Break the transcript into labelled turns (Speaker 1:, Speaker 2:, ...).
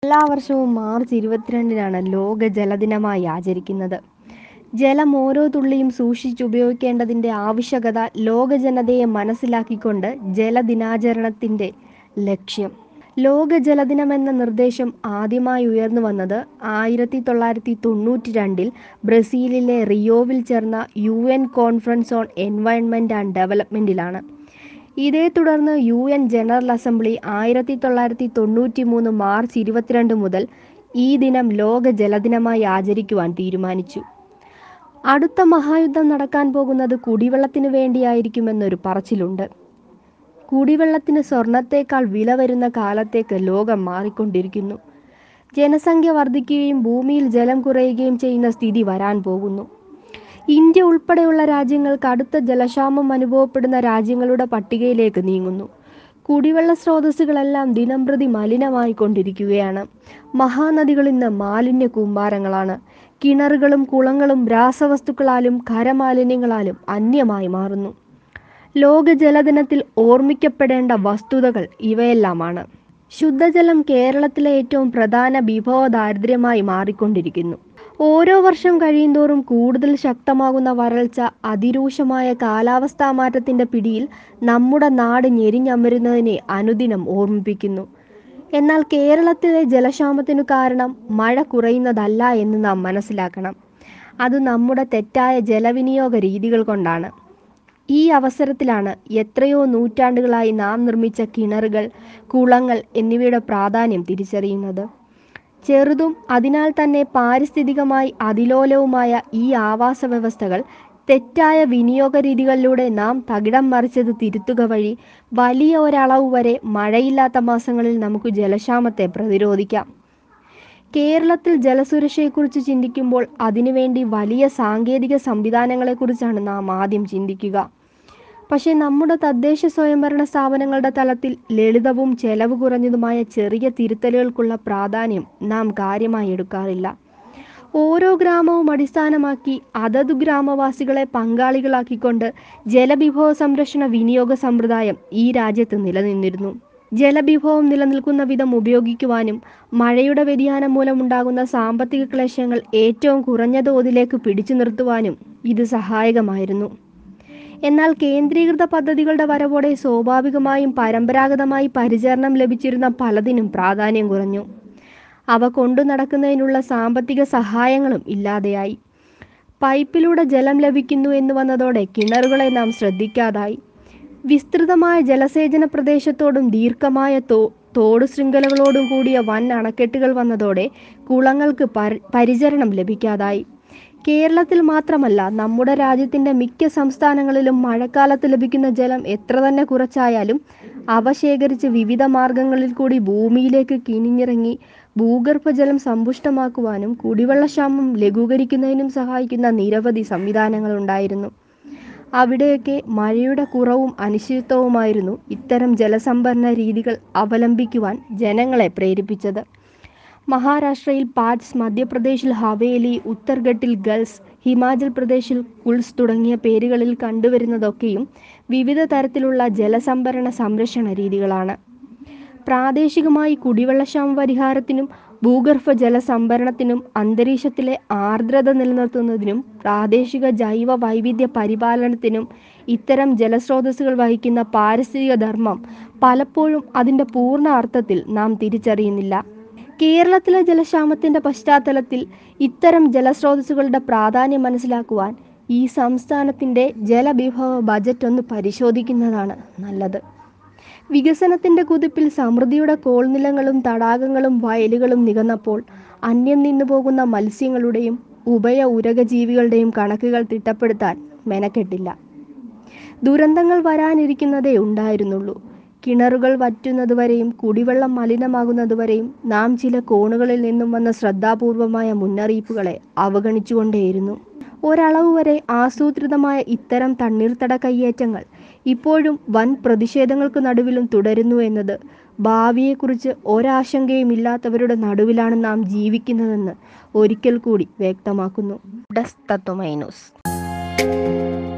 Speaker 1: എല്ലാ വർഷവും മാർച്ച് ഇരുപത്തിരണ്ടിനാണ് ലോക ജലദിനമായി ആചരിക്കുന്നത് ജലം ഓരോ തുള്ളിയും സൂക്ഷിച്ചുപയോഗിക്കേണ്ടതിൻ്റെ ആവശ്യകത ലോക ജനതയെ മനസ്സിലാക്കിക്കൊണ്ട് ജലദിനാചരണത്തിൻ്റെ ലക്ഷ്യം ലോക ജലദിനം എന്ന നിർദ്ദേശം ആദ്യമായി ഉയർന്നു വന്നത് ആയിരത്തി തൊള്ളായിരത്തി തൊണ്ണൂറ്റി രണ്ടിൽ ബ്രസീലിലെ റിയോവിൽ ചേർന്ന U N conference on environment and ഡെവലപ്മെൻറ്റിലാണ് ഇതേ തുടർന്ന് യു എൻ ജനറൽ അസംബ്ലി ആയിരത്തി തൊള്ളായിരത്തി തൊണ്ണൂറ്റി മൂന്ന് മാർച്ച് ഇരുപത്തിരണ്ട് മുതൽ ഈ ദിനം ലോക ജലദിനമായി ആചരിക്കുവാൻ തീരുമാനിച്ചു അടുത്ത മഹായുദ്ധം നടക്കാൻ പോകുന്നത് കുടിവെള്ളത്തിന് വേണ്ടിയായിരിക്കുമെന്നൊരു പറച്ചിലുണ്ട് കുടിവെള്ളത്തിന് സ്വർണത്തേക്കാൾ വില വരുന്ന കാലത്തേക്ക് ലോകം മാറിക്കൊണ്ടിരിക്കുന്നു ജനസംഖ്യ വർദ്ധിക്കുകയും ഭൂമിയിൽ ജലം കുറയുകയും ചെയ്യുന്ന സ്ഥിതി വരാൻ പോകുന്നു ഇന്ത്യ ഉൾപ്പെടെയുള്ള രാജ്യങ്ങൾ കടുത്ത ജലക്ഷാമം അനുഭവപ്പെടുന്ന രാജ്യങ്ങളുടെ പട്ടികയിലേക്ക് നീങ്ങുന്നു കുടിവെള്ള സ്രോതസ്സുകളെല്ലാം ദിനംപ്രതി മലിനമായിക്കൊണ്ടിരിക്കുകയാണ് മഹാനദികൾ ഇന്ന് മാലിന്യ കൂമ്പാരങ്ങളാണ് കിണറുകളും കുളങ്ങളും രാസവസ്തുക്കളാലും ഖരമാലിന്യങ്ങളാലും അന്യമായി മാറുന്നു ലോക ജലദിനത്തിൽ ഓർമ്മിക്കപ്പെടേണ്ട വസ്തുതകൾ ഇവയെല്ലാമാണ് ശുദ്ധജലം കേരളത്തിലെ ഏറ്റവും പ്രധാന വിഭവ ദാരിദ്ര്യമായി മാറിക്കൊണ്ടിരിക്കുന്നു ഓരോ വർഷം കഴിയുന്തോറും കൂടുതൽ ശക്തമാകുന്ന വരൾച്ച അതിരൂക്ഷമായ കാലാവസ്ഥാ മാറ്റത്തിന്റെ പിടിയിൽ നമ്മുടെ നാട് ഞെരിഞ്ഞമരുന്നതിനെ അനുദിനം ഓർമ്മിപ്പിക്കുന്നു എന്നാൽ കേരളത്തിലെ ജലക്ഷാമത്തിനു കാരണം മഴ കുറയുന്നതല്ല എന്ന് നാം മനസ്സിലാക്കണം അത് നമ്മുടെ തെറ്റായ ജലവിനിയോഗ രീതികൾ കൊണ്ടാണ് ഈ അവസരത്തിലാണ് എത്രയോ നൂറ്റാണ്ടുകളായി നാം നിർമ്മിച്ച കിണറുകൾ കുളങ്ങൾ എന്നിവയുടെ പ്രാധാന്യം തിരിച്ചറിയുന്നത് ചെറുതും അതിനാൽ തന്നെ പാരിസ്ഥിതികമായി അതിലോലവുമായ ഈ ആവാസ വ്യവസ്ഥകൾ തെറ്റായ വിനിയോഗ രീതികളിലൂടെ നാം തകിടം മറിച്ചത് തിരുത്തുക വഴി വലിയ ഒരളവ് വരെ മഴയില്ലാത്ത മാസങ്ങളിൽ നമുക്ക് ജലക്ഷാമത്തെ പ്രതിരോധിക്കാം കേരളത്തിൽ ജലസുരക്ഷയെക്കുറിച്ച് ചിന്തിക്കുമ്പോൾ അതിനുവേണ്ടി വലിയ സാങ്കേതിക സംവിധാനങ്ങളെക്കുറിച്ചാണ് നാം ആദ്യം ചിന്തിക്കുക പക്ഷേ നമ്മുടെ തദ്ദേശ സ്വയംഭരണ സ്ഥാപനങ്ങളുടെ തലത്തിൽ ലളിതവും ചെലവ് കുറഞ്ഞതുമായ ചെറിയ തിരുത്തലുകൾക്കുള്ള പ്രാധാന്യം നാം കാര്യമായി എടുക്കാറില്ല ഓരോ ഗ്രാമവും അടിസ്ഥാനമാക്കി അതതു ഗ്രാമവാസികളെ പങ്കാളികളാക്കിക്കൊണ്ട് ജലവിഭവ സംരക്ഷണ വിനിയോഗ സമ്പ്രദായം ഈ രാജ്യത്ത് നിലനിന്നിരുന്നു ജലവിഭവം നിലനിൽക്കുന്ന വിധം ഉപയോഗിക്കുവാനും മഴയുടെ വ്യതിയാനം മൂലമുണ്ടാകുന്ന സാമ്പത്തിക ക്ലേശങ്ങൾ ഏറ്റവും കുറഞ്ഞ തോതിലേക്ക് പിടിച്ചു നിർത്തുവാനും ഇത് സഹായകമായിരുന്നു എന്നാൽ കേന്ദ്രീകൃത പദ്ധതികളുടെ വരവോടെ സ്വാഭാവികമായും പരമ്പരാഗതമായി പരിചരണം ലഭിച്ചിരുന്ന പലതിനും പ്രാധാന്യം കുറഞ്ഞു അവ കൊണ്ടു നടക്കുന്നതിനുള്ള സാമ്പത്തിക സഹായങ്ങളും ഇല്ലാതെയായി പൈപ്പിലൂടെ ജലം ലഭിക്കുന്നു എന്ന് വന്നതോടെ കിണറുകളെ നാം ശ്രദ്ധിക്കാതായി വിസ്തൃതമായ ജലസേചന പ്രദേശത്തോടും ദീർഘമായ തോ തോട് ശൃംഖലകളോടും കൂടിയ വൻ അണക്കെട്ടുകൾ വന്നതോടെ കുളങ്ങൾക്ക് പരി പരിചരണം ലഭിക്കാതായി കേരളത്തിൽ മാത്രമല്ല നമ്മുടെ രാജ്യത്തിൻ്റെ മിക്ക സംസ്ഥാനങ്ങളിലും മഴക്കാലത്ത് ലഭിക്കുന്ന ജലം എത്ര തന്നെ കുറച്ചായാലും അവ ശേഖരിച്ച് വിവിധ മാർഗങ്ങളിൽ കൂടി ഭൂമിയിലേക്ക് കിനിഞ്ഞിറങ്ങി ഭൂഗർഭജലം സമ്പുഷ്ടമാക്കുവാനും കുടിവെള്ളക്ഷാമം ലഘൂകരിക്കുന്നതിനും സഹായിക്കുന്ന നിരവധി സംവിധാനങ്ങളുണ്ടായിരുന്നു അവിടെയൊക്കെ മഴയുടെ കുറവും അനിശ്ചിതത്വവുമായിരുന്നു ഇത്തരം ജലസംഭരണ രീതികൾ അവലംബിക്കുവാൻ ജനങ്ങളെ പ്രേരിപ്പിച്ചത് മഹാരാഷ്ട്രയിൽ പാറ്റ്സ് മധ്യപ്രദേശിൽ ഹവേലി ഉത്തർഘട്ടിൽ ഗൾസ് ഹിമാചൽ പ്രദേശിൽ കുൾസ് തുടങ്ങിയ പേരുകളിൽ കണ്ടുവരുന്നതൊക്കെയും വിവിധ തരത്തിലുള്ള ജലസംഭരണ സംരക്ഷണ രീതികളാണ് പ്രാദേശികമായി കുടിവെള്ളക്ഷാമ പരിഹാരത്തിനും ഭൂഗർഭ ജല സംഭരണത്തിനും അന്തരീക്ഷത്തിലെ ആർദ്രത നിലനിർത്തുന്നതിനും പ്രാദേശിക ജൈവ വൈവിധ്യ പരിപാലനത്തിനും ഇത്തരം ജലസ്രോതസ്സുകൾ വഹിക്കുന്ന പാരിസ്ഥിതിക ധർമ്മം പലപ്പോഴും അതിൻ്റെ പൂർണ്ണ അർത്ഥത്തിൽ നാം തിരിച്ചറിയുന്നില്ല കേരളത്തിലെ ജലക്ഷാമത്തിൻ്റെ പശ്ചാത്തലത്തിൽ ഇത്തരം ജലസ്രോതസ്സുകളുടെ പ്രാധാന്യം മനസ്സിലാക്കുവാൻ ഈ സംസ്ഥാനത്തിൻ്റെ ജലവിഭവ ബജറ്റ് ഒന്ന് പരിശോധിക്കുന്നതാണ് നല്ലത് വികസനത്തിൻ്റെ കുതിപ്പിൽ സമൃദ്ധിയുടെ കോൾനിലങ്ങളും തടാകങ്ങളും വയലുകളും നികന്നപ്പോൾ അന്യം നിന്നു പോകുന്ന മത്സ്യങ്ങളുടെയും ഉഭയ ഉരകജീവികളുടെയും കണക്കുകൾ തിട്ടപ്പെടുത്താൻ മെനക്കെട്ടില്ല ദുരന്തങ്ങൾ വരാനിരിക്കുന്നതേ ഉണ്ടായിരുന്നുള്ളൂ കിണറുകൾ വറ്റുന്നതുവരെയും കുടിവെള്ളം മലിനമാകുന്നതുവരെയും നാം ചില കോണുകളിൽ നിന്നും വന്ന ശ്രദ്ധാപൂർവമായ മുന്നറിയിപ്പുകളെ അവഗണിച്ചുകൊണ്ടേയിരുന്നു ഒരളവ് വരെ ആസൂത്രിതമായ ഇത്തരം തണ്ണീർത്തട കയ്യേറ്റങ്ങൾ ഇപ്പോഴും വൻ പ്രതിഷേധങ്ങൾക്ക് നടുവിലും തുടരുന്നു എന്നത് ഭാവിയെക്കുറിച്ച് ഒരാശങ്കയും ഇല്ലാത്തവരുടെ നടുവിലാണ് നാം ജീവിക്കുന്നതെന്ന് ഒരിക്കൽ കൂടി വ്യക്തമാക്കുന്നു ഡസ് തത്വമൈനോസ്